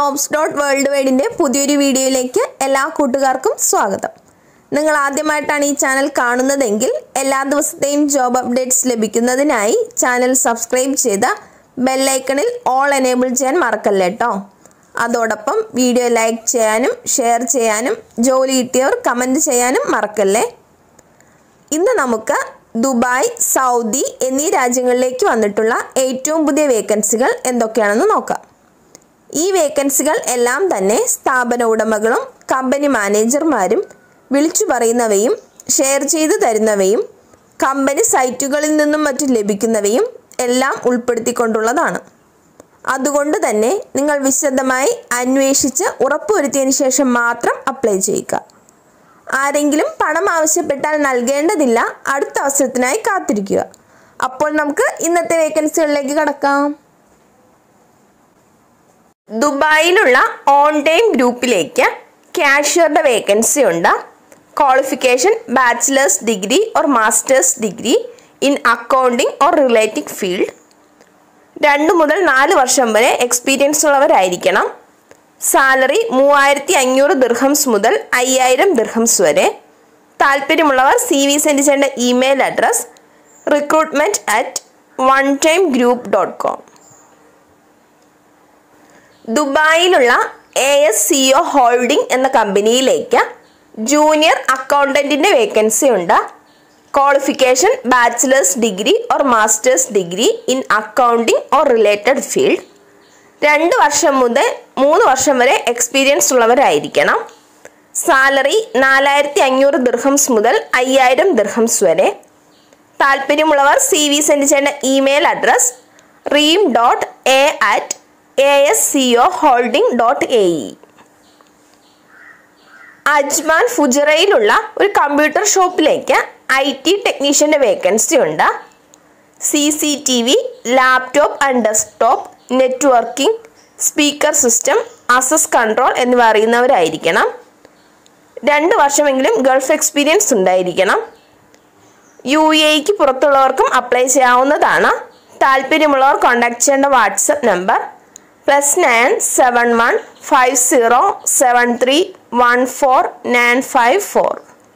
jobs dot world വൈഡിൻ്റെ പുതിയൊരു വീഡിയോയിലേക്ക് എല്ലാ കൂട്ടുകാർക്കും സ്വാഗതം നിങ്ങൾ ആദ്യമായിട്ടാണ് ഈ ചാനൽ കാണുന്നതെങ്കിൽ എല്ലാ ദിവസത്തെയും ജോബ് അപ്ഡേറ്റ്സ് ലഭിക്കുന്നതിനായി ചാനൽ സബ്സ്ക്രൈബ് ചെയ്ത ബെല്ലൈക്കണിൽ ഓൾ എനേബിൾ ചെയ്യാൻ മറക്കല്ലേ കേട്ടോ അതോടൊപ്പം വീഡിയോ ലൈക്ക് ചെയ്യാനും ഷെയർ ചെയ്യാനും ജോലി കിട്ടിയവർ കമൻറ്റ് ചെയ്യാനും മറക്കല്ലേ ഇന്ന് നമുക്ക് ദുബായ് സൗദി എന്നീ രാജ്യങ്ങളിലേക്ക് വന്നിട്ടുള്ള ഏറ്റവും പുതിയ വേക്കൻസികൾ എന്തൊക്കെയാണെന്ന് നോക്കാം ഈ വേക്കൻസികൾ എല്ലാം തന്നെ സ്ഥാപന ഉടമകളും കമ്പനി മാനേജർമാരും വിളിച്ചു പറയുന്നവയും ഷെയർ ചെയ്തു തരുന്നവയും കമ്പനി സൈറ്റുകളിൽ നിന്നും മറ്റും ലഭിക്കുന്നവയും എല്ലാം ഉൾപ്പെടുത്തിക്കൊണ്ടുള്ളതാണ് അതുകൊണ്ട് തന്നെ നിങ്ങൾ വിശദമായി അന്വേഷിച്ച് ഉറപ്പുവരുത്തിയതിന് ശേഷം മാത്രം അപ്ലൈ ചെയ്യുക ആരെങ്കിലും പണം ആവശ്യപ്പെട്ടാൽ നൽകേണ്ടതില്ല അടുത്ത അവസരത്തിനായി കാത്തിരിക്കുക അപ്പോൾ നമുക്ക് ഇന്നത്തെ വേക്കൻസികളിലേക്ക് കടക്കാം ദുബായിലുള്ള ഓൺ ടൈം ഗ്രൂപ്പിലേക്ക് ക്യാഷ്യറുടെ വേക്കൻസി ഉണ്ട് qualification bachelor's degree or master's degree in accounting or relative field രണ്ട് മുതൽ നാല് വർഷം വരെ എക്സ്പീരിയൻസ് ഉള്ളവരായിരിക്കണം സാലറി മൂവായിരത്തി അഞ്ഞൂറ് ദിർഹംസ് മുതൽ അയ്യായിരം ദിർഹംസ് വരെ താല്പര്യമുള്ളവർ സി വി സെൻഡ് ചെയ്യേണ്ട email address recruitment at one time group dot com ദുബായിലുള്ള A S C O holding എന്ന കമ്പനിയിലേക്ക് ജൂനിയർ അക്കൗണ്ടൻറ്റിൻ്റെ വേക്കൻസി ഉണ്ട് qualification bachelor's degree or master's degree in accounting or related field രണ്ട് വർഷം മുതൽ മൂന്ന് വർഷം വരെ എക്സ്പീരിയൻസ് ഉള്ളവരായിരിക്കണം സാലറി നാലായിരത്തി അഞ്ഞൂറ് ദിർഹംസ് മുതൽ അയ്യായിരം ദിർഹംസ് വരെ താല്പര്യമുള്ളവർ സി വി സെൻഡ് ചെയ്യേണ്ട email address Reem dot A at A S C O holding dot A E Ajman ഫുജറയിലുള്ള ഒരു കമ്പ്യൂട്ടർ ഷോപ്പിലേക്ക് ഐ ടി ടെക്നീഷ്യൻ്റെ വേക്കൻസി ഉണ്ട് C C T V laptop and desktop networking speaker system access control എന്നിവ അറിയുന്നവരായിരിക്കണം രണ്ട് വർഷമെങ്കിലും Gulf experience ഉണ്ടായിരിക്കണം യു എക്ക് പുറത്തുള്ളവർക്കും അപ്ലൈ ചെയ്യാവുന്നതാണ് താല്പര്യമുള്ളവർ കോൺടാക്ട് ചെയ്യേണ്ട WhatsApp number plus nine seven one five zero seven three one four nine five four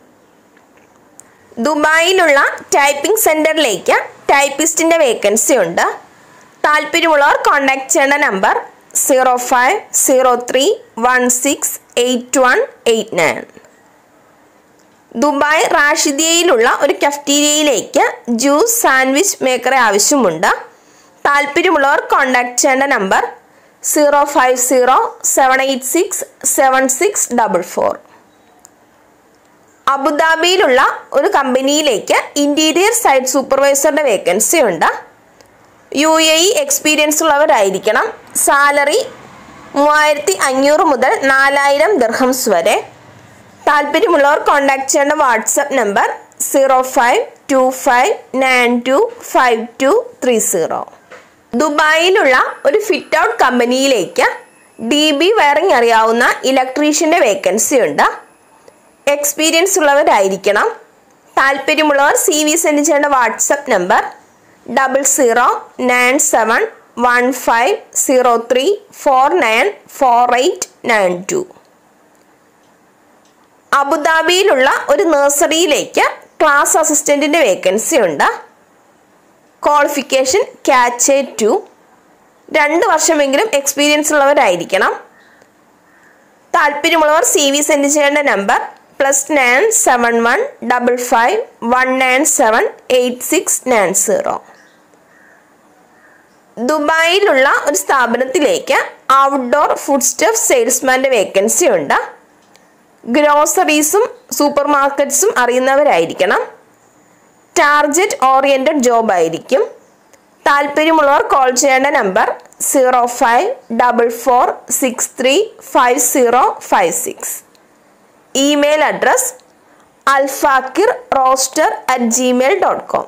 ദുബായിലുള്ള ടൈപ്പിംഗ് സെൻറ്ററിലേക്ക് ടൈപ്പിസ്റ്റിൻ്റെ വേക്കൻസി ഉണ്ട് താല്പര്യമുള്ളവർ കോൺടാക്ട് ചെയ്യേണ്ട number zero five zero three one six eight one eight nine Dubai റാഷിദിയയിലുള്ള ഒരു കഫ്റ്റീരിയയിലേക്ക് ജ്യൂസ് സാൻഡ്വിച്ച് മേക്കറെ ആവശ്യമുണ്ട് താല്പര്യമുള്ളവർ കോൺടാക്ട് ചെയ്യേണ്ട number zero five zero seven eight six seven six double four അബുദാബിയിലുള്ള ഒരു കമ്പനിയിലേക്ക് ഇൻറ്റീരിയർ സൈറ്റ് സൂപ്പർവൈസറുടെ വേക്കൻസി ഉണ്ട് യു എ ഇ എക്സ്പീരിയൻസ് ഉള്ളവരായിരിക്കണം സാലറി മൂവായിരത്തി അഞ്ഞൂറ് മുതൽ നാലായിരം ദിർഹംസ് വരെ താല്പര്യമുള്ളവർ കോൺടാക്ട് ചെയ്യേണ്ട WhatsApp number zero five two five nine two five two three zero ദുബായിലുള്ള ഒരു ഫിറ്റ് ഔട്ട് കമ്പനിയിലേക്ക് ഡി ബി വയറിംഗ് അറിയാവുന്ന ഇലക്ട്രീഷ്യൻ്റെ വേക്കൻസി ഉണ്ട് എക്സ്പീരിയൻസ് ഉള്ളവരായിരിക്കണം താല്പര്യമുള്ളവർ സി വി സെൻഡ് ചെയ്യേണ്ട WhatsApp number double zero nine seven one five zero three four nine four eight nine two അബുദാബിയിലുള്ള ഒരു നഴ്സറിയിലേക്ക് ക്ലാസ് അസിസ്റ്റൻറ്റിൻ്റെ വേക്കൻസി ഉണ്ട് ക്വാളിഫിക്കേഷൻ ക്യാച്ച് ടു രണ്ട് വർഷമെങ്കിലും എക്സ്പീരിയൻസ് ഉള്ളവരായിരിക്കണം താല്പര്യമുള്ളവർ സി വി സെൻഡ് ചെയ്യേണ്ട number plus nine seven one double five one nine seven eight six nine zero ദുബായിലുള്ള ഒരു സ്ഥാപനത്തിലേക്ക് ഔട്ട്ഡോർ ഫുഡ് സ്റ്റഫ് സെയിൽസ്മാൻ്റെ വേക്കൻസി ഉണ്ട് ഗ്രോസറീസും സൂപ്പർ മാർക്കറ്റ്സും അറിയുന്നവരായിരിക്കണം ടാർജറ്റ് ഓറിയൻറ്റഡ് ജോബ് ആയിരിക്കും താല്പര്യമുള്ളവർ കോൾ ചെയ്യേണ്ട number zero five double four six three five zero five six email address Alfakir roaster at Gmail dot com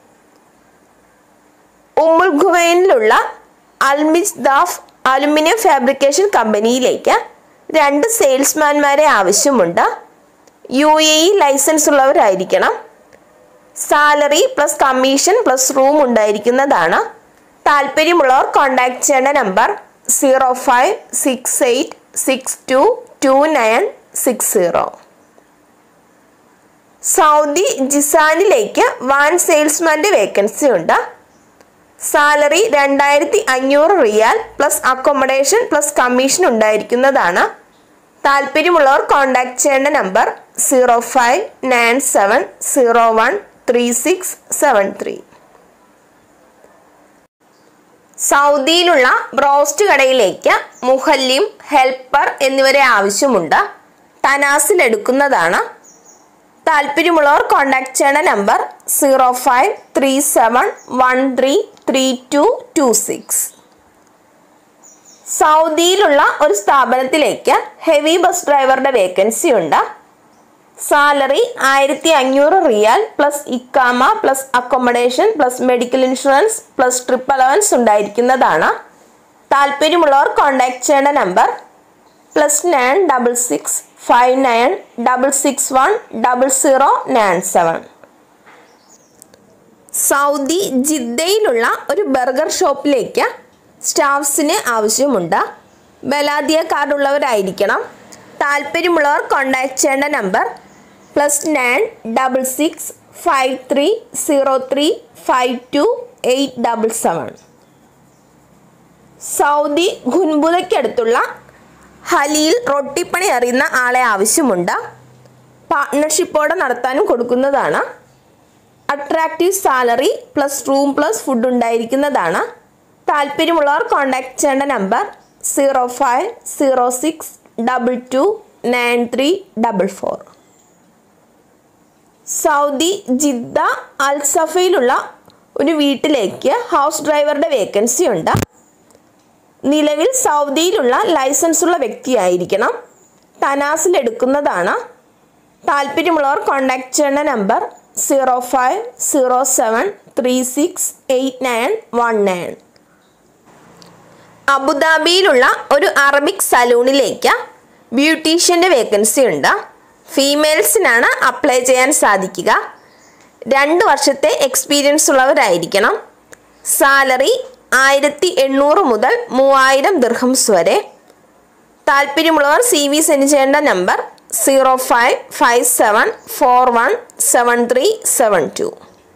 ഉമ്മുൽ ഖുവൈനിലുള്ള അൽമിജ് ദാഫ് അലുമിനിയം ഫാബ്രിക്കേഷൻ കമ്പനിയിലേക്ക് രണ്ട് സെയിൽസ്മാൻമാരെ ആവശ്യമുണ്ട് യു എ ഇ ലൈസൻസ് ഉള്ളവരായിരിക്കണം salary plus commission plus room ഉണ്ടായിരിക്കുന്നതാണ് താല്പര്യമുള്ളവർ കോൺടാക്ട് ചെയ്യേണ്ട number zero five six eight six two two nine six zero Saudi ജിസാനിലേക്ക് വാൻ സെയിൽസ്മാൻ്റെ വേക്കൻസി ഉണ്ട് സാലറി രണ്ടായിരത്തി അഞ്ഞൂറ് riyal plus accommodation plus commission ഉണ്ടായിരിക്കുന്നതാണ് താല്പര്യമുള്ളവർ കോൺടാക്ട് ചെയ്യേണ്ട number zero five nine seven zero one three six seven three സൗദിയിലുള്ള broast കടയിലേക്ക് മുഹല്ലിം ഹെൽപ്പർ എന്നിവരെ ആവശ്യമുണ്ട് തനാസിൽ എടുക്കുന്നതാണ് താല്പര്യമുള്ളവർ കോൺടാക്ട് ചെയ്യേണ്ട number zero five three seven one three three two two six സൗദിയിലുള്ള ഒരു സ്ഥാപനത്തിലേക്ക് ഹെവി ബസ് ഡ്രൈവറുടെ വേക്കൻസി ഉണ്ട് സാലറി ആയിരത്തി അഞ്ഞൂറ് റിയാൽ പ്ലസ് ഇക്കാമ plus accommodation plus medical insurance plus trip allowance ഉണ്ടായിരിക്കുന്നതാണ് താല്പര്യമുള്ളവർ കോൺടാക്ട് ചെയ്യേണ്ട number plus nine double six five nine double six one double zero nine seven Saudi ജിദ്ദയിലുള്ള ഒരു ബർഗർ ഷോപ്പിലേക്ക് സ്റ്റാഫ്സിന് ആവശ്യമുണ്ട് ബലാദിയ കാർഡുള്ളവരായിരിക്കണം താല്പര്യമുള്ളവർ കോൺടാക്ട് ചെയ്യേണ്ട number plus nine double six five three zero three five two eight double seven Saudi ഖുൻബുദയ്ക്കടുത്തുള്ള ഹലിയിൽ റൊട്ടിപ്പണി അറിയുന്ന ആളെ ആവശ്യമുണ്ട് പാർട്ട്ണർഷിപ്പോടെ നടത്താനും കൊടുക്കുന്നതാണ് attractive salary plus room plus food ഉണ്ടായിരിക്കുന്നതാണ് താല്പര്യമുള്ളവർ കോൺടാക്ട് ചെയ്യേണ്ട number zero five zero six double two nine three double four Saudi Jeddah അൽസഫയിലുള്ള ഒരു വീട്ടിലേക്ക് ഹൗസ് ഡ്രൈവറുടെ വേക്കൻസി ഉണ്ട് നിലവിൽ സൗദിയിലുള്ള ലൈസൻസ് ഉള്ള വ്യക്തിയായിരിക്കണം തനാസിൽ എടുക്കുന്നതാണ് താല്പര്യമുള്ളവർ കോൺടാക്ട് ചെയ്യേണ്ട number zero five zero seven three six eight nine one nine അബുദാബിയിലുള്ള ഒരു അറബിക് സലൂണിലേക്ക് ബ്യൂട്ടീഷ്യൻ്റെ വേക്കൻസി ഉണ്ട് ഫീമെയിൽസിനാണ് അപ്ലൈ ചെയ്യാൻ സാധിക്കുക രണ്ട് വർഷത്തെ എക്സ്പീരിയൻസ് ഉള്ളവരായിരിക്കണം സാലറി ആയിരത്തി എണ്ണൂറ് മുതൽ മൂവായിരം ദിർഹംസ് വരെ താല്പര്യമുള്ളവർ സി വി സെൻഡ് ചെയ്യേണ്ട number zero five five seven four one seven three seven two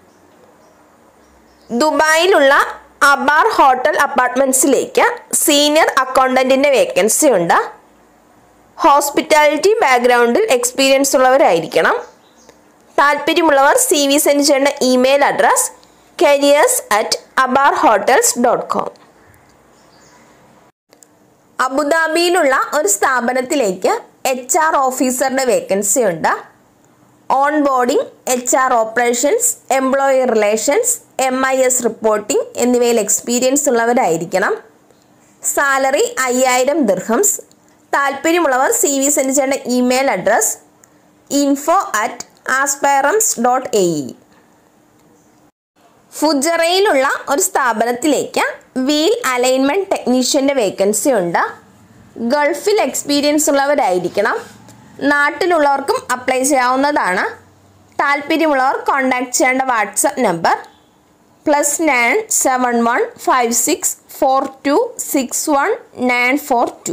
ദുബായിലുള്ള അബാർ ഹോട്ടൽ അപ്പാർട്ട്മെൻറ്റ്സിലേക്ക് സീനിയർ അക്കൗണ്ടൻറ്റിൻ്റെ വേക്കൻസി ഉണ്ട് ഹോസ്പിറ്റാലിറ്റി ബാക്ക്ഗ്രൗണ്ടിൽ എക്സ്പീരിയൻസ് ഉള്ളവരായിരിക്കണം താല്പര്യമുള്ളവർ സി വി സെൻഡ് ചെയ്യേണ്ട email address careers at Abar hotels dot com അബുദാബിയിലുള്ള ഒരു സ്ഥാപനത്തിലേക്ക് എച്ച് ആർ ഓഫീസറുടെ വേക്കൻസി ഉണ്ട് onboarding H R operations employee relations M I S reporting എന്നിവയിൽ എക്സ്പീരിയൻസ് ഉള്ളവരായിരിക്കണം സാലറി അയ്യായിരം ദിർഹംസ് താല്പര്യമുള്ളവർ സി വി സെൻഡ് ചെയ്യേണ്ട email address info at aspirums dot A E ഫുജറയിലുള്ള ഒരു സ്ഥാപനത്തിലേക്ക് വീൽ അലൈൻമെൻറ്റ് ടെക്നീഷ്യൻ്റെ വേക്കൻസി ഉണ്ട് ഗൾഫിൽ എക്സ്പീരിയൻസ് ഉള്ളവരായിരിക്കണം നാട്ടിലുള്ളവർക്കും അപ്ലൈ ചെയ്യാവുന്നതാണ് താല്പര്യമുള്ളവർ കോൺടാക്ട് ചെയ്യേണ്ട WhatsApp number plus nine seven one five six four two six one nine four two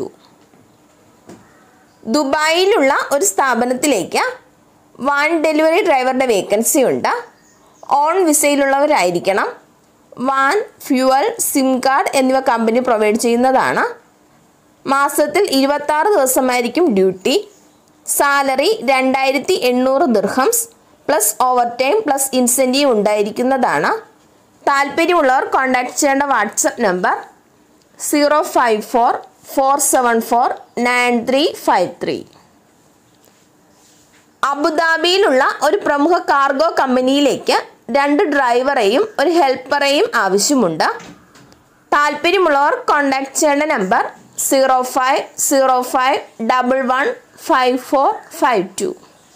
ദുബായിലുള്ള ഒരു സ്ഥാപനത്തിലേക്ക് വാൻ ഡെലിവറി ഡ്രൈവറുടെ വേക്കൻസി ഉണ്ട് ഓൺ വിസയിലുള്ളവരായിരിക്കണം വാൻ ഫ്യുവൽ സിം കാർഡ് എന്നിവ കമ്പനി പ്രൊവൈഡ് ചെയ്യുന്നതാണ് മാസത്തിൽ ഇരുപത്താറ് ദിവസമായിരിക്കും ഡ്യൂട്ടി സാലറി രണ്ടായിരത്തി എണ്ണൂറ് dirhams plus overtime plus incentive ഉണ്ടായിരിക്കുന്നതാണ് താല്പര്യമുള്ളവർ കോൺടാക്ട് ചെയ്യേണ്ട WhatsApp number zero five four four seven four nine three five three അബുദാബിയിലുള്ള ഒരു പ്രമുഖ കാർഗോ കമ്പനിയിലേക്ക് രണ്ട് ഡ്രൈവറെയും ഒരു ഹെൽപ്പറെയും ആവശ്യമുണ്ട് താല്പര്യമുള്ളവർ കോൺടാക്ട് ചെയ്യേണ്ട number zero five zero five double one five four five two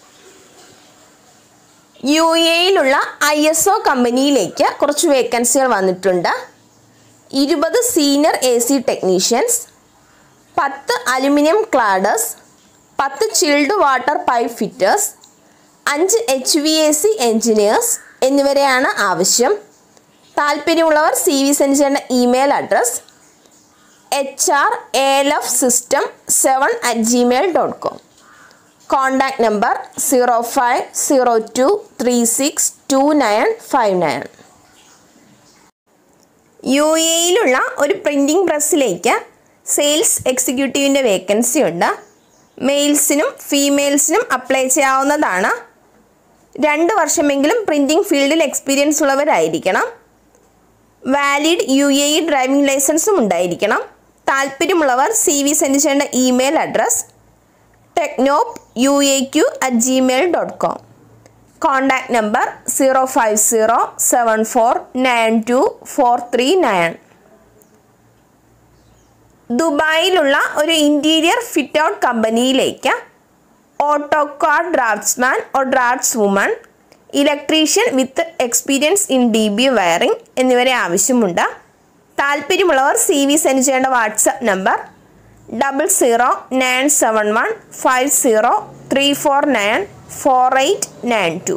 U എയിലുള്ള ഐ എസ് ഒ കമ്പനിയിലേക്ക് കുറച്ച് വേക്കൻസികൾ വന്നിട്ടുണ്ട് ഇരുപത് സീനിയർ എ സി ടെക്നീഷ്യൻസ് പത്ത് അലുമിനിയം ക്ലാഡേഴ്സ് പത്ത് ചിൽഡ് വാട്ടർ പൈപ്പ് ഫിറ്റേഴ്സ് അഞ്ച് H V A C engineers എന്നിവരെയാണ് ആവശ്യം താല്പര്യമുള്ളവർ സി വി സെൻഡ് ചെയ്യേണ്ട email address H R A L F system seven at Gmail dot com contact number zero five zero two three six two nine five nine U എയിലുള്ള ഒരു printing പ്രസ്സിലേക്ക് sales എക്സിക്യൂട്ടീവിൻ്റെ vacancy ഉണ്ട് മെയിൽസിനും ഫീമെയിൽസിനും apply ചെയ്യാവുന്നതാണ് രണ്ട് വർഷമെങ്കിലും പ്രിൻറ്റിംഗ് ഫീൽഡിൽ എക്സ്പീരിയൻസ് ഉള്ളവരായിരിക്കണം valid U A E driving ലൈസൻസും ഉണ്ടായിരിക്കണം താല്പര്യമുള്ളവർ സി വി സെൻഡ് ചെയ്യേണ്ട email address technop U A Q at Gmail dot com contact number zero five zero seven four nine two four three nine ദുബായിലുള്ള ഒരു interior fit out കമ്പനിയിലേക്ക് AutoCAD draftsman or draftswoman electrician with experience in D B wiring എന്നിവരെ ആവശ്യമുണ്ട് താല്പര്യമുള്ളവർ C V send ചെയ്യേണ്ട WhatsApp number double zero nine seven one five zero three four nine four eight nine two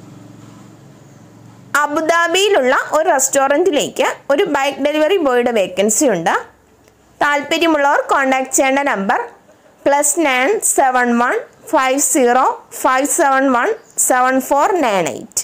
അബുദാബിയിലുള്ള ഒരു റെസ്റ്റോറൻറ്റിലേക്ക് ഒരു bike delivery ബോയുടെ vacancy ഉണ്ട് താല്പര്യമുള്ളവർ കോൺടാക്ട് ചെയ്യേണ്ട number plus nine seven one five zero five seven one seven four nine eight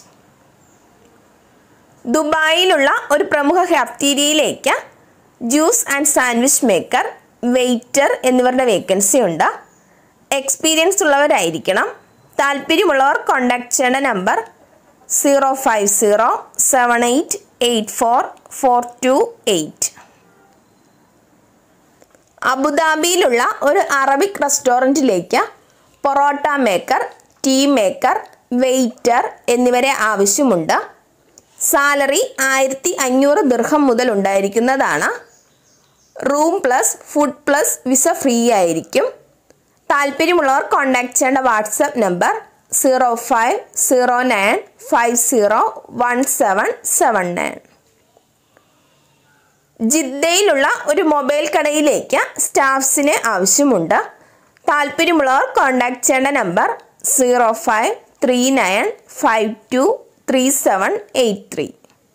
ദുബായിലുള്ള ഒരു പ്രമുഖ ഹഫ്തീരിയയിലേക്ക് juice and sandwich maker waiter എന്നിവരുടെ വേക്കൻസി ഉണ്ട് എക്സ്പീരിയൻസ് ഉള്ളവരായിരിക്കണം താല്പര്യമുള്ളവർ കോൺടാക്ട് ചെയ്യേണ്ട number zero five zero seven eight eight four four two eight അബുദാബിയിലുള്ള ഒരു അറബിക് റെസ്റ്റോറൻറ്റിലേക്ക് parotta maker tea maker waiter എന്നിവരെ ആവശ്യമുണ്ട് സാലറി ആയിരത്തി അഞ്ഞൂറ് ദീർഘം മുതൽ ഉണ്ടായിരിക്കുന്നതാണ് room plus food plus visa free ആയിരിക്കും താല്പര്യമുള്ളവർ കോൺടാക്ട് ചെയ്യേണ്ട WhatsApp number zero five zero nine five zero one seven seven nine ജിദ്ദയിലുള്ള ഒരു മൊബൈൽ കടയിലേക്ക് സ്റ്റാഫ്സിന് ആവശ്യമുണ്ട് താല്പര്യമുള്ളവർ കോൺടാക്ട് ചെയ്യേണ്ട number zero five three nine five two three seven eight three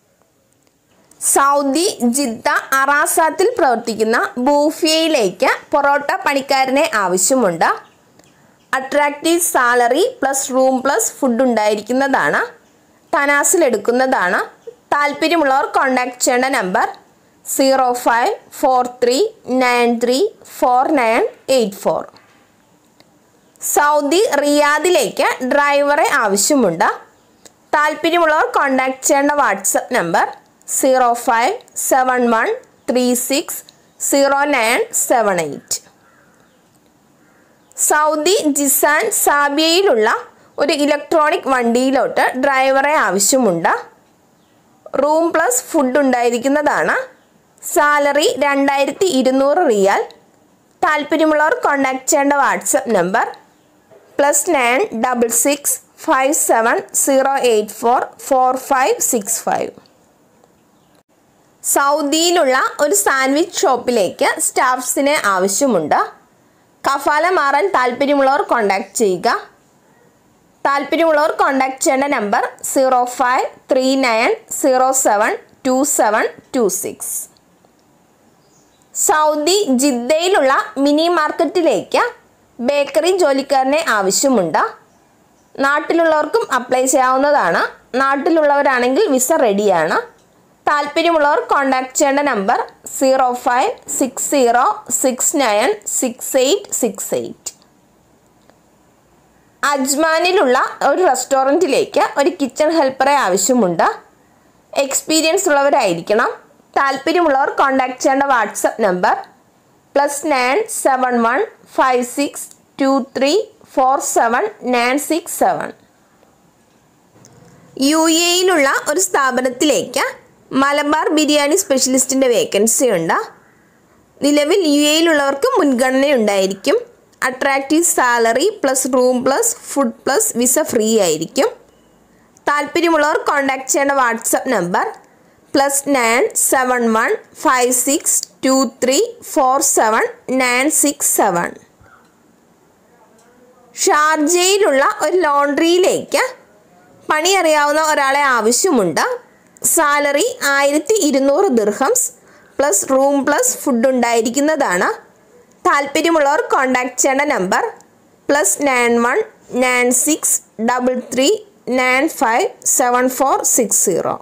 Saudi Jeddah അറാസാത്തിൽ പ്രവർത്തിക്കുന്ന ബൂഫിയയിലേക്ക് പൊറോട്ട പണിക്കാരനെ ആവശ്യമുണ്ട് attractive salary plus room plus food ഉണ്ടായിരിക്കുന്നതാണ് തനാസിൽ എടുക്കുന്നതാണ് താല്പര്യമുള്ളവർ കോൺടാക്ട് ചെയ്യേണ്ട number zero five four three nine three four nine eight four Saudi റിയാദിലേക്ക് ഡ്രൈവറെ ആവശ്യമുണ്ട് താല്പര്യമുള്ളവർ കോൺടാക്ട് ചെയ്യേണ്ട WhatsApp number zero five seven one three six zero nine seven eight Saudi Jizan സാബിയയിലുള്ള ഒരു ഇലക്ട്രോണിക് വണ്ടിയിലോട്ട് ഡ്രൈവറെ ആവശ്യമുണ്ട് റൂം പ്ലസ് ഫുഡ് ഉണ്ടായിരിക്കുന്നതാണ് സാലറി രണ്ടായിരത്തി ഇരുന്നൂറ് റിയാൽ താല്പര്യമുള്ളവർ കോൺടാക്ട് ചെയ്യേണ്ട WhatsApp number plus nine double six five seven zero eight four four five six five സൗദിയിലുള്ള ഒരു സാൻഡ്വിച്ച് ഷോപ്പിലേക്ക് സ്റ്റാഫ്സിന് ആവശ്യമുണ്ട് കഫാല മാറാൻ താല്പര്യമുള്ളവർ കോൺടാക്ട് ചെയ്യുക താല്പര്യമുള്ളവർ കോൺടാക്ട് ചെയ്യേണ്ട number zero five three nine zero seven two seven two six Saudi ജിദ്ദയിലുള്ള മിനി മാർക്കറ്റിലേക്ക് ബേക്കറി ജോലിക്കാരനെ ആവശ്യമുണ്ട് നാട്ടിലുള്ളവർക്കും അപ്ലൈ ചെയ്യാവുന്നതാണ് നാട്ടിലുള്ളവരാണെങ്കിൽ വിസ റെഡിയാണ് താല്പര്യമുള്ളവർ കോൺടാക്ട് ചെയ്യേണ്ട number zero five six zero six nine six eight six eight അജ്മാനിലുള്ള ഒരു റെസ്റ്റോറൻറ്റിലേക്ക് ഒരു കിച്ചൺ ഹെൽപ്പറെ ആവശ്യമുണ്ട് എക്സ്പീരിയൻസ് ഉള്ളവരായിരിക്കണം താല്പര്യമുള്ളവർ കോൺടാക്ട് ചെയ്യേണ്ട WhatsApp number plus nine seven one five six two three four seven nine six seven U എയിലുള്ള ഒരു സ്ഥാപനത്തിലേക്ക് മലബാർ ബിരിയാണി സ്പെഷ്യലിസ്റ്റിൻ്റെ വേക്കൻസി ഉണ്ട് നിലവിൽ യു എയിലുള്ളവർക്ക് മുൻഗണന ഉണ്ടായിരിക്കും attractive salary plus room plus food plus visa free ആയിരിക്കും താല്പര്യമുള്ളവർ കോൺടാക്ട് ചെയ്യേണ്ട WhatsApp number plus nine seven one five six two three four seven nine six seven ഷാർജയിലുള്ള ഒരു ലോണ്ടറിയിലേക്ക് പണി അറിയാവുന്ന ഒരാളെ ആവശ്യമുണ്ട് സാലറി ആയിരത്തി ഇരുന്നൂറ് dirhams plus room plus food ഉണ്ടായിരിക്കുന്നതാണ് താല്പര്യമുള്ളവർ കോൺടാക്ട് ചെയ്യേണ്ട number plus nine one nine six double three nine five seven four six zero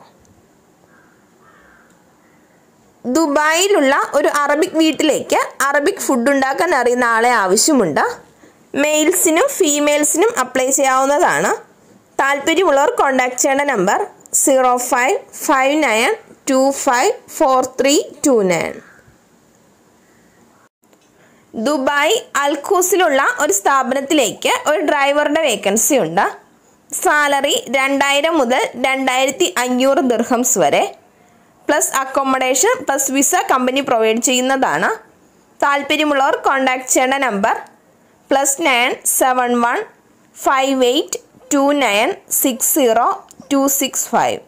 ദുബായിലുള്ള ഒരു അറബിക് വീട്ടിലേക്ക് അറബിക് ഫുഡ് ഉണ്ടാക്കാൻ അറിയുന്ന ആളെ ആവശ്യമുണ്ട് മെയിൽസിനും ഫീമെയിൽസിനും അപ്ലൈ ചെയ്യാവുന്നതാണ് താല്പര്യമുള്ളവർ കോൺടാക്ട് ചെയ്യേണ്ട number zero five five nine two five four three two nine Dubai അൽഖൂസിലുള്ള ഒരു സ്ഥാപനത്തിലേക്ക് ഒരു ഡ്രൈവറുടെ വേക്കൻസി ഉണ്ട് സാലറി രണ്ടായിരം മുതൽ രണ്ടായിരത്തി അഞ്ഞൂറ് ദിർഹംസ് വരെ plus accommodation plus visa company provide ചെയ്യുന്നതാണ് താല്പര്യമുള്ളവർ കോൺടാക്ട് ചെയ്യേണ്ട number plus nine seven one five eight two nine six zero two six five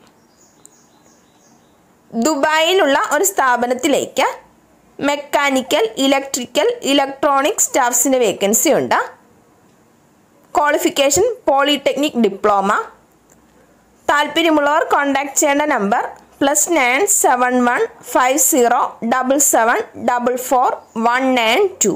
ദുബായിലുള്ള ഒരു സ്ഥാപനത്തിലേക്ക് മെക്കാനിക്കൽ ഇലക്ട്രിക്കൽ ഇലക്ട്രോണിക് സ്റ്റാഫ്സിൻ്റെ വേക്കൻസി ഉണ്ട് ക്വാളിഫിക്കേഷൻ പോളിടെക്നിക് ഡിപ്ലോമ താല്പര്യമുള്ളവർ കോൺടാക്ട് ചെയ്യേണ്ട number plus nine seven one five zero double seven double four one nine two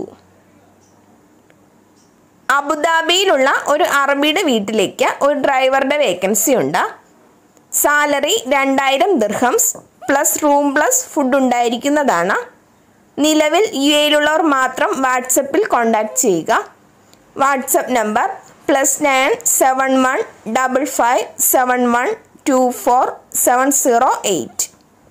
അബുദാബിയിലുള്ള ഒരു അറബിയുടെ വീട്ടിലേക്ക് ഒരു ഡ്രൈവറുടെ വേക്കൻസി ഉണ്ട് സാലറി രണ്ടായിരം dirhams plus room plus food ഉണ്ടായിരിക്കുന്നതാണ് നിലവിൽ യു എയിലുള്ളവർ മാത്രം വാട്സപ്പിൽ കോൺടാക്ട് ചെയ്യുക WhatsApp number plus nine seven one double five seven one two four seven zero eight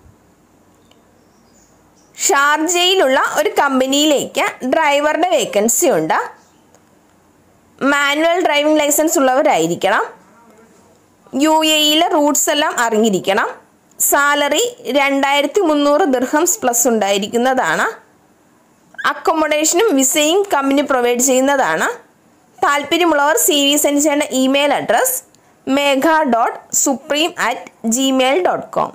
ഷാർജയിലുള്ള ഒരു കമ്പനിയിലേക്ക് ഡ്രൈവറുടെ വേക്കൻസി ഉണ്ട് മാനുവൽ ഡ്രൈവിംഗ് ലൈസൻസ് ഉള്ളവരായിരിക്കണം യു എയിലെ റൂട്ട്സ് എല്ലാം അറിഞ്ഞിരിക്കണം സാലറി രണ്ടായിരത്തി മുന്നൂറ് ദിർഹംസ് പ്ലസ് ഉണ്ടായിരിക്കുന്നതാണ് അക്കോമഡേഷനും വിസയും കമ്പനി പ്രൊവൈഡ് ചെയ്യുന്നതാണ് താല്പര്യമുള്ളവർ സി വി സെൻഡ് ചെയ്യേണ്ട email address Megha dot supreme at Gmail dot com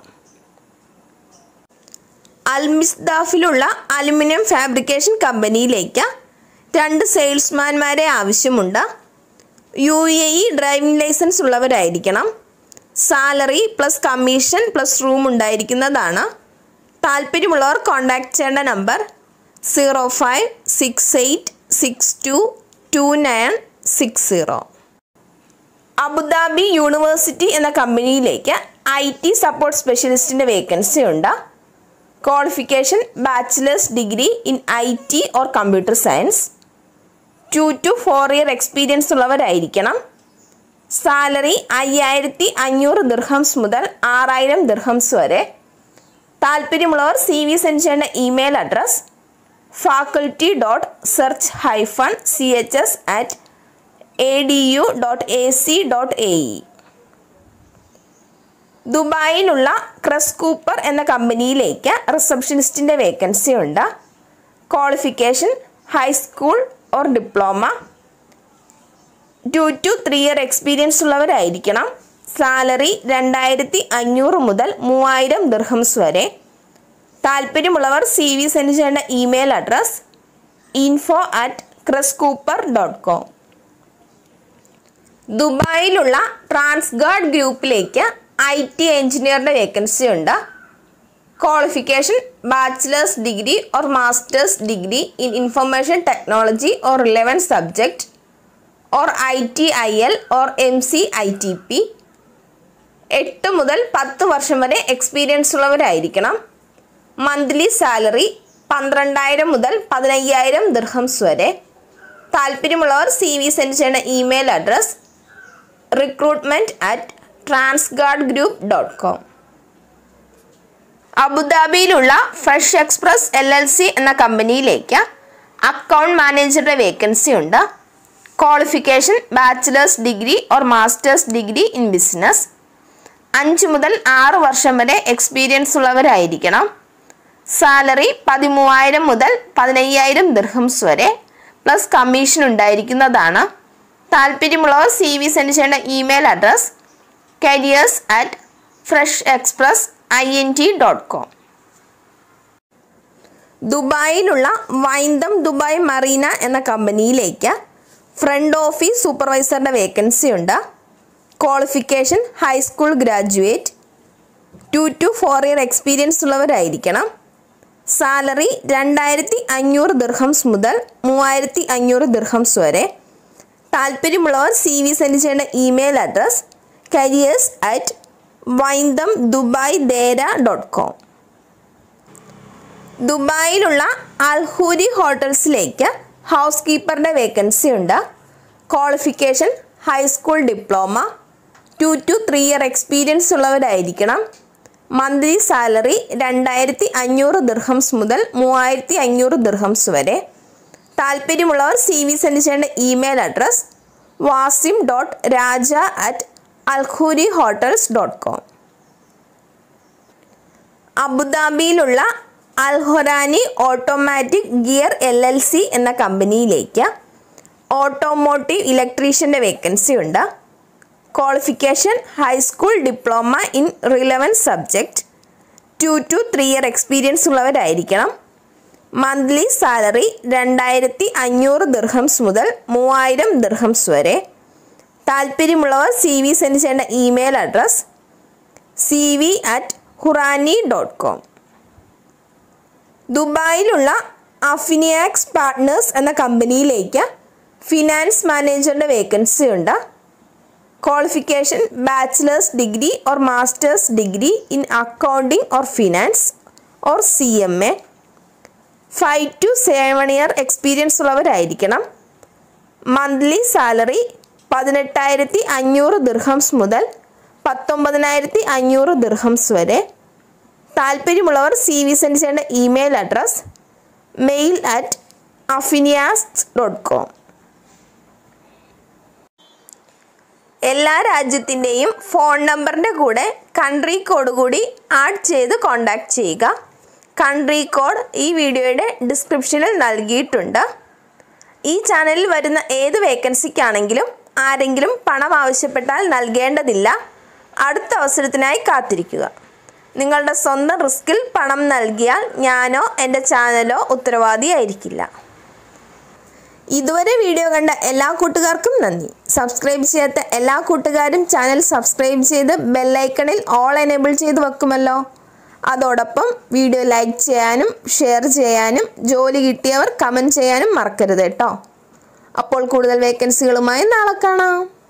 അൽമിസ്ദാഫിലുള്ള അലുമിനിയം ഫാബ്രിക്കേഷൻ കമ്പനിയിലേക്ക് രണ്ട് സെയിൽസ്മാൻമാരെ ആവശ്യമുണ്ട് U A E driving licence ഉള്ളവരായിരിക്കണം salary plus commission plus room ഉണ്ടായിരിക്കുന്നതാണ് താല്പര്യമുള്ളവർ കോൺടാക്ട് ചെയ്യേണ്ട number zero five six eight six two two nine six zero Abu Dhabi university എന്ന കമ്പനിയിലേക്ക് ഐ ടി സപ്പോർട്ട് സ്പെഷ്യലിസ്റ്റിൻ്റെ വേക്കൻസി ഉണ്ട് qualification bachelor's degree in I T or computer science to to four year experience ഉള്ളവരായിരിക്കണം salary അയ്യായിരത്തി അഞ്ഞൂറ് dirhams മുതൽ ആറായിരം dirhams വരെ താല്പര്യമുള്ളവർ സി വി സെൻഡ് ചെയ്യേണ്ട email address faculty dot search hyphen C H S at A D U dot A C dot A E ദുബായിലുള്ള Cruz Cooper എന്ന കമ്പനിയിലേക്ക് റിസപ്ഷനിസ്റ്റിൻ്റെ വേക്കൻസി ഉണ്ട് qualification high school or diploma two to three year experience ഉള്ളവരായിരിക്കണം salary രണ്ടായിരത്തി അഞ്ഞൂറ് മുതൽ മൂവായിരം ദിർഹംസ് വരെ താല്പര്യമുള്ളവർ സി വി സെൻഡ് ചെയ്യേണ്ട email address info at Cruz Cooper dot com ദുബായിലുള്ള ട്രാൻസ്ഗാർഡ് ഗ്രൂപ്പിലേക്ക് ഐ ടി എഞ്ചിനീയറുടെ വേക്കൻസി ഉണ്ട് qualification bachelor's degree or master's degree in information technology or relevant subject or I T I L or M C I T P എട്ട് മുതൽ പത്ത് വർഷം വരെ experience ഉള്ളവരായിരിക്കണം മന്ത്ലി സാലറി പന്ത്രണ്ടായിരം മുതൽ പതിനയ്യായിരം ദിർഹംസ് വരെ താല്പര്യമുള്ളവർ സി വി സെൻഡ് ചെയ്യുന്ന email address recruitment at Transguard group dot com അബുദാബിയിലുള്ള fresh express L L C എന്ന കമ്പനിയിലേക്ക് അക്കൗണ്ട് മാനേജറുടെ വേക്കൻസി ഉണ്ട് qualification bachelor's degree or master's degree in business അഞ്ച് മുതൽ ആറ് വർഷം വരെ എക്സ്പീരിയൻസ് ഉള്ളവരായിരിക്കണം സാലറി പതിമൂവായിരം മുതൽ പതിനയ്യായിരം ദിർഹംസ് വരെ പ്ലസ് കമ്മീഷൻ ഉണ്ടായിരിക്കുന്നതാണ് താല്പര്യമുള്ളവർ സി വി സെൻഡ് ചെയ്യേണ്ട email address careers at fresh express I N T dot com ദുബായിലുള്ള വൈന്തം ദുബായ് മറീന എന്ന കമ്പനിയിലേക്ക് ഫ്രണ്ട് ഓഫീസ് സൂപ്പർവൈസറുടെ വേക്കൻസി ഉണ്ട് qualification high school graduate two to four year experience ഉള്ളവരായിരിക്കണം സാലറി രണ്ടായിരത്തി അഞ്ഞൂറ് ദിർഹംസ് മുതൽ മൂവായിരത്തി അഞ്ഞൂറ് ദിർഹംസ് വരെ താല്പര്യമുള്ളവർ സി വി സെൻഡ് ചെയ്യേണ്ട email address careers at Wyndham Dubai Deira dot com ദുബായിലുള്ള അൽഹൂരി ഹോട്ടൽസിലേക്ക് ഹൗസ് കീപ്പറുടെ വേക്കൻസി ഉണ്ട് qualification high school diploma two to three year experience ഉള്ളവരായിരിക്കണം മന്ത്ലി സാലറി രണ്ടായിരത്തി അഞ്ഞൂറ് ദിർഹംസ് മുതൽ മൂവായിരത്തി അഞ്ഞൂറ് ദിർഹംസ് വരെ താല്പര്യമുള്ളവർ സി വി സെൻഡ് ചെയ്യേണ്ട email address Wasim dot Raja at Al Khoory hotels dot com അബുദാബിയിലുള്ള Al Horani automatic gear L L C എന്ന കമ്പനിയിലേക്ക് ഓട്ടോമോട്ടീവ് ഇലക്ട്രീഷ്യൻ്റെ വേക്കൻസി ഉണ്ട് qualification high school diploma in relevant subject two to three year experience ഉള്ളവരായിരിക്കണം monthly salary രണ്ടായിരത്തി അഞ്ഞൂറ് dirhams മുതൽ മൂവായിരം ദിർഹംസ് വരെ താല്പര്യമുള്ളവർ സി വി സെൻഡ് ചെയ്യേണ്ട email address C V at Hourani dot com ദുബായിലുള്ള അഫിനിയാക്സ് പാർട്ട്നേഴ്സ് എന്ന കമ്പനിയിലേക്ക് ഫിനാൻസ് മാനേജറിൻ്റെ വേക്കൻസി ഉണ്ട് qualification bachelor's degree or master's degree in accounting or finance or C M A five two seven year experience ഉള്ളവരായിരിക്കണം monthly salary പതിനെട്ടായിരത്തി അഞ്ഞൂറ് dirhams മുതൽ പത്തൊമ്പതിനായിരത്തി അഞ്ഞൂറ് ദിർഹംസ് വരെ താല്പര്യമുള്ളവർ സി വി സെൻഡ് ചെയ്യേണ്ട ഇമെയിൽ അഡ്രസ് മെയിൽ അറ്റ് അഫിനിയാസ് ഡോട്ട് കോം എല്ലാ രാജ്യത്തിൻ്റെയും ഫോൺ നമ്പറിൻ്റെ കൂടെ കൺട്രി കോഡ് കൂടി ആഡ് ചെയ്ത് കോൺടാക്റ്റ് ചെയ്യുക കൺട്രി കോഡ് ഈ വീഡിയോയുടെ ഡിസ്ക്രിപ്ഷനിൽ നൽകിയിട്ടുണ്ട് ഈ ചാനലിൽ വരുന്ന ഏത് വേക്കൻസിക്കാണെങ്കിലും ആരെങ്കിലും പണം ആവശ്യപ്പെട്ടാൽ നൽകേണ്ടതില്ല അടുത്ത അവസരത്തിനായി കാത്തിരിക്കുക നിങ്ങളുടെ സ്വന്തം റിസ്കിൽ പണം നൽകിയാൽ ഞാനോ എൻ്റെ ചാനലോ ഉത്തരവാദിയായിരിക്കില്ല ഇതുവരെ വീഡിയോ കണ്ട എല്ലാ കൂട്ടുകാർക്കും നന്ദി സബ്സ്ക്രൈബ് ചെയ്യാത്ത എല്ലാ കൂട്ടുകാരും ചാനൽ സബ്സ്ക്രൈബ് ചെയ്ത് ബെല്ലൈക്കണിൽ ഓൾ എനേബിൾ ചെയ്ത് വെക്കുമല്ലോ അതോടൊപ്പം വീഡിയോ ലൈക്ക് ചെയ്യാനും ഷെയർ ചെയ്യാനും ജോലി കിട്ടിയവർ കമൻറ്റ് ചെയ്യാനും മറക്കരുത് കേട്ടോ അപ്പോൾ കൂടുതൽ വേക്കൻസികളുമായി നാളെ കാണാം